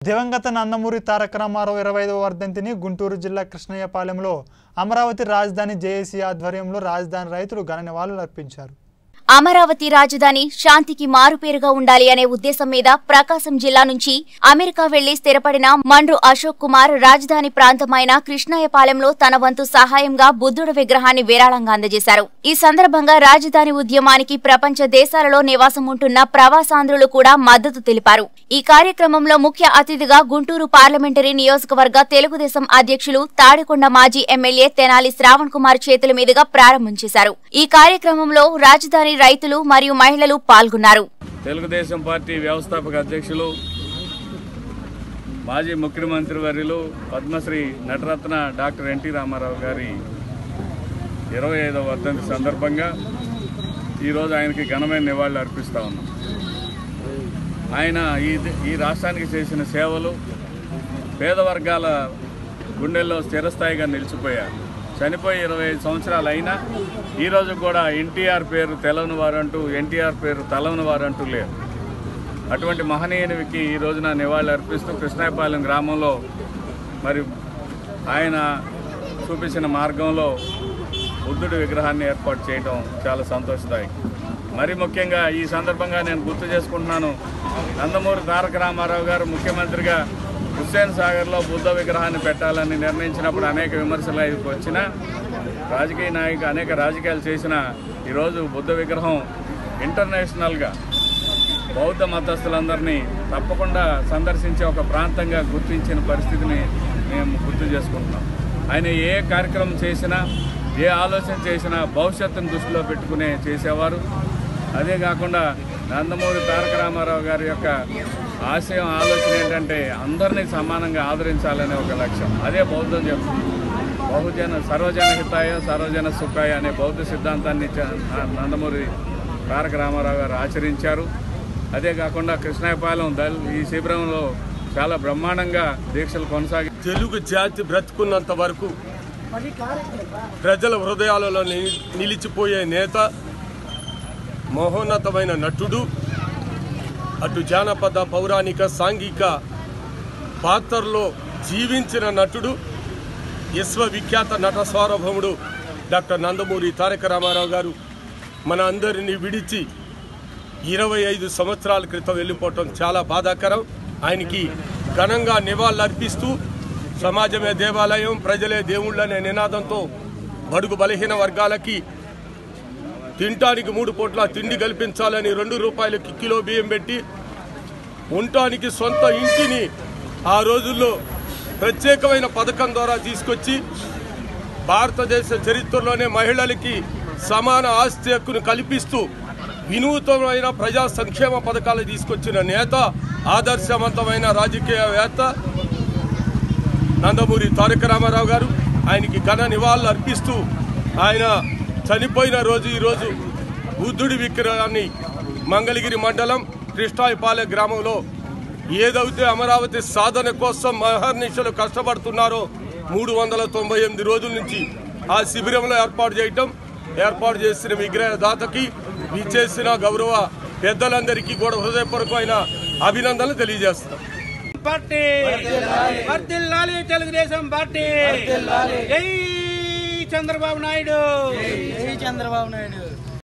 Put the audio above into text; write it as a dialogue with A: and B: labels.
A: దివంగత నందమూరి తారక రామారావు ఇరవై ఐదవ వర్ధంతిని గుంటూరు జిల్లా కృష్ణయ్యపాలెంలో అమరావతి రాజధాని జేఏసీ ఆధ్వర్యంలో రాజధాని రైతులు ఘన నివాళులు అర్పించారు
B: అమరావతి రాజధాని శాంతికి మారుపేరుగా ఉండాలి అనే ఉద్దేశం మీద ప్రకాశం జిల్లా నుంచి అమెరికా వెళ్లి స్థిరపడిన మండ్రు అశోక్ కుమార్ రాజధాని ప్రాంతమైన కృష్ణాయపాలెంలో తన వంతు సహాయంగా బుద్ధుడు విగ్రహాన్ని విరాళంగా అందజేశారు ఈ సందర్భంగా రాజధాని ఉద్యమానికి ప్రపంచ దేశాలలో నివాసం ఉంటున్న ప్రవాసాంధ్రులు కూడా మద్దతు తెలిపారు ఈ కార్యక్రమంలో ముఖ్య అతిథిగా గుంటూరు పార్లమెంటరీ నియోజకవర్గ తెలుగుదేశం అధ్యక్షులు తాడికొండ మాజీ ఎమ్మెల్యే తెనాలి శ్రావణ్ కుమార్ చేతుల మీదుగా ప్రారంభం చేశారు ఈ కార్యక్రమంలో రాజధాని రైతులు మరియు మహిళలు పాల్గొన్నారు
C: తెలుగుదేశం పార్టీ వ్యవస్థాపక అధ్యక్షులు మాజీ ముఖ్యమంత్రి వర్యులు పద్మశ్రీ నటరత్న డాక్టర్ ఎన్టీ రామారావు గారి ఇరవై ఐదవ వర్ధంతి సందర్భంగా ఈరోజు ఆయనకి ఘనమైన నివాళులు అర్పిస్తా ఉన్నాం ఆయన ఈ ఈ రాష్ట్రానికి చేసిన సేవలు పేద వర్గాల గుండెల్లో స్థిరస్థాయిగా నిలిచిపోయారు చనిపోయి ఇరవై ఐదు సంవత్సరాలు అయినా ఈరోజు కూడా ఎన్టీఆర్ పేరు తెలవని వారంటూ ఎన్టీఆర్ పేరు తలవని వారంటూ లేరు అటువంటి మహనీయునికి ఈ రోజున నివాళులు అర్పిస్తూ కృష్ణాయపాలెం గ్రామంలో మరి ఆయన చూపించిన మార్గంలో బుద్ధుడి విగ్రహాన్ని ఏర్పాటు చేయడం చాలా సంతోషదాయకం మరి ముఖ్యంగా ఈ సందర్భంగా నేను గుర్తు చేసుకుంటున్నాను నందమూరి తారక రామారావు గారు ముఖ్యమంత్రిగా హుస్సేన్ సాగర్లో బుద్ధ విగ్రహాన్ని పెట్టాలని నిర్ణయించినప్పుడు అనేక విమర్శలు అవి వచ్చినా రాజకీయ నాయకు అనేక రాజకీయాలు చేసిన ఈరోజు బుద్ధ విగ్రహం ఇంటర్నేషనల్గా బౌద్ధ మతస్థులందరినీ తప్పకుండా సందర్శించే ఒక ప్రాంతంగా గుర్తించిన పరిస్థితిని మేము గుర్తు చేసుకుంటున్నాం ఆయన ఏ కార్యక్రమం చేసినా ఏ ఆలోచన చేసినా భవిష్యత్తును దృష్టిలో పెట్టుకునే చేసేవారు అదే కాకుండా నందమూరి తారక రామారావు గారి యొక్క ఆశయం ఆలోచన ఏంటంటే అందరినీ సమానంగా ఆదరించాలనే ఒక లక్ష్యం అదే బౌద్ధం చెప్తుంది బహుజన సర్వజన హితాయ సర్వజన సుఖాయ అనే బౌద్ధ సిద్ధాంతాన్ని చ- నందమూరి తారక రామారావు గారు ఆచరించారు అదే కాకుండా కృష్ణాయపాలెం దల్ ఈ శిబిరంలో చాలా బ్రహ్మాండంగా దీక్షలు కొనసాగి
D: తెలుగు జాతి బ్రతుకున్నంత వరకు ప్రజల హృదయాలలో ని- నిలిచిపోయే నేత మహోన్నతమైన నటుడు అటు జానపద పౌరాణిక సాంఘిక పాత్రలో జీవించిన నటుడు విశ్వవిఖ్యాత నట సార్వభౌముడు డాక్టర్ నందమూరి తారక రామారావు గారు మన అందరినీ విడిచి ఇరవై ఐదు సంవత్సరాల క్రితం వెళ్ళిపోవటం చాలా బాధాకరం ఆయనకి ఘనంగా నివాళులర్పిస్తూ సమాజమే దేవాలయం ప్రజలే దేవుళ్ళనే నినాదంతో బడుగు బలహీన వర్గాలకి తినటానికి మూడు పూట్ల తిండి కల్పించాలని రెండు రూపాయలకి కిలో బియ్యం పెట్టి ఉండటానికి సొంత ఇంటిని ఆ రోజుల్లో ప్రత్యేకమైన పథకం ద్వారా తీసుకొచ్చి భారతదేశ చరిత్రలోనే మహిళలకి సమాన ఆస్తి హక్కును కల్పిస్తూ వినూతనమైన ప్రజా సంక్షేమ పథకాలు తీసుకొచ్చిన నేత ఆదర్శవంతమైన రాజకీయవేత్త నందమూరి తారక రామారావు గారు ఆయనకి ఘన నివాళులు అర్పిస్తూ ఆయన చనిపోయిన రోజు ఈరోజు బుద్ధుడి విగ్రహాన్ని మంగళగిరి మండలం కృష్ణాయపాలె గ్రామంలో ఏదైతే అమరావతి సాధన కోసం మహర్నిశలు కష్టపడుతున్నారో మూడు వందల తొంభై ఎనిమిది రోజుల నుంచి ఆ శిబిరంలో ఏర్పాటు చేయటం ఏర్పాటు చేసిన విగ్రహ దాతకి విచ్చేసిన గౌరవ పెద్దలందరికీ కూడా హృదయపూర్వకమైన అభినందనలు తెలియజేస్తాం
E: పార్టీ వర్దిల్లాలి తెలుగుదేశం పార్టీ జై చంద్రబాబు నాయుడు
F: జై చంద్రబాబు నాయుడు